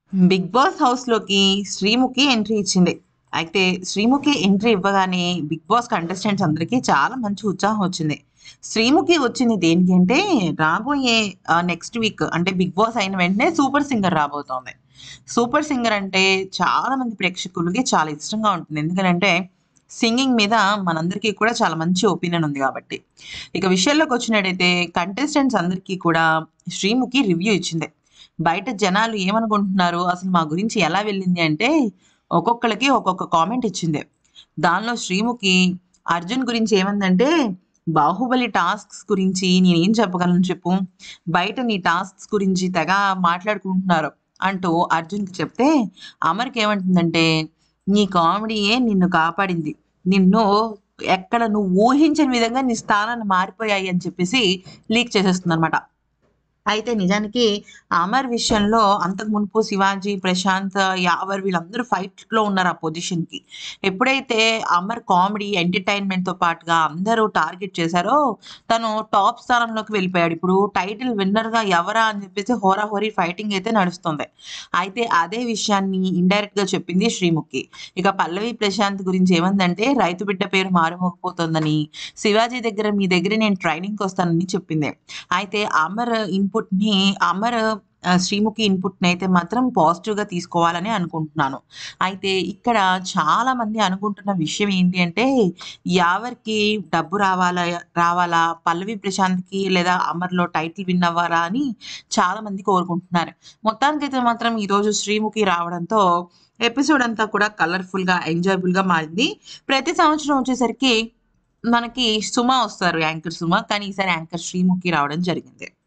Big boss హౌస్‌లోకి Sreemukhi entry ఇచ్చింది. అయితే శ్రీముఖి ఎంట్రీ ఇవ్వగానే బిగ్ బాస్ కంటెస్టెంట్స్ అందరికి చాలా మంచి ఉత్సాహం వచ్చింది. శ్రీముఖి వచ్చింది దేనికి అంటే రాబోయే ఆహ్, నెక్స్ట్ వీక్ అంటే బిగ్ బాస్ అయిన వెంటనే సూపర్ సింగర్ రాబోతోంది. సూపర్ సింగర్ అంటే చాలా మంది ప్రేక్షకులకి చాలా ఇష్టంగా ఉంటుంది. ఎందుకనంటే సింగింగ్ మీద మనందరికీ కూడా చాలా మంచి ఒపీనియన్ ఉంది కాబట్టి. ఇక విషయంలోకొచ్చినట్టయితే కంటెస్టెంట్స్ అందరికీ కూడా శ్రీముఖి రివ్యూ ఇచ్చింది. బయట జనాలు ఏమనుకుంటున్నారు? అసలు మా గురించి ఎలా వెళ్ళింది అంటే ఒక్కొక్కళ్ళకి ఒక్కొక్క కామెంట్ ఇచ్చింది. దానిలో శ్రీముఖి అర్జున్ గురించి ఏమందంటే బాహుబలి టాస్క్స్ గురించి నేనేం చెప్పగలను చెప్పు? బయట నీ టాస్క్స్ గురించి తెగ మాట్లాడుకుంటున్నారు అంటూ అర్జున్‌కి చెప్తే అమర్‌కి ఏమంటుందంటే నీ కామెడీయే నిన్ను కాపాడింది. నిన్ను ఎక్కడ నువ్వు ఊహించని విధంగా నీ స్థానాలు మారిపోయాయి అని చెప్పేసి లీక్ చేసేస్తుందనమాట. అయితే నిజానికి అమర్ విషయంలో అంతకు మునుపు శివాజీ, ప్రశాంత్, యావర్ వీళ్ళందరూ ఫైట్‌లో ఉన్నారు ఆ పొజిషన్‌కి. ఎప్పుడైతే అమర్ కామెడీ, ఎంటర్‌టైన్‌మెంట్‌తో పాటుగా అందరూ టార్గెట్ చేశారో తను టాప్ స్థానంలోకి వెళ్ళిపోయాడు. ఇప్పుడు టైటిల్ విన్నర్‌గా ఎవరా అని చెప్పేసి హోరాహోరీ ఫైటింగ్ అయితే నడుస్తుంది. అయితే అదే విషయాన్ని ఇండైరెక్ట్‌గా చెప్పింది శ్రీముఖి. ఇక పల్లవి ప్రశాంత్ గురించి ఏమందంటే రైతు బిడ్డ పేరు మారుమోగిపోతోందని, శివాజీ దగ్గర మీ దగ్గర నేను ట్రైనింగ్‌కొస్తానని చెప్పింది. అయితే అమర్ ఇన్‌పుట్‌ని అమర్ ఆహ్, శ్రీముఖి ఇన్‌పుట్‌నయితే మాత్రం పాజిటివ్‌గా తీసుకోవాలని అనుకుంటున్నాను. అయితే ఇక్కడ చాలా మంది అనుకుంటున్న విషయం ఏంటి అంటే యావర్‌కి డబ్బు రావాలా రావాలా? పల్లవి ప్రశాంత్‌కి లేదా అమర్‌లో టైటిల్ విన్ అవ్వాలా? అని చాలా మంది కోరుకుంటున్నారు. మొత్తానికైతే మాత్రం ఈరోజు శ్రీముఖి రావడంతో ఎపిసోడ్ అంతా కూడా కలర్‌ఫుల్‌గా, ఎంజాయబుల్‌గా మారింది. ప్రతి సంవత్సరం వచ్చేసరికి మనకి సుమ వస్తారు యాంకర్ సుమ. కానీ ఈసారి యాంకర్ శ్రీముఖి రావడం జరిగింది.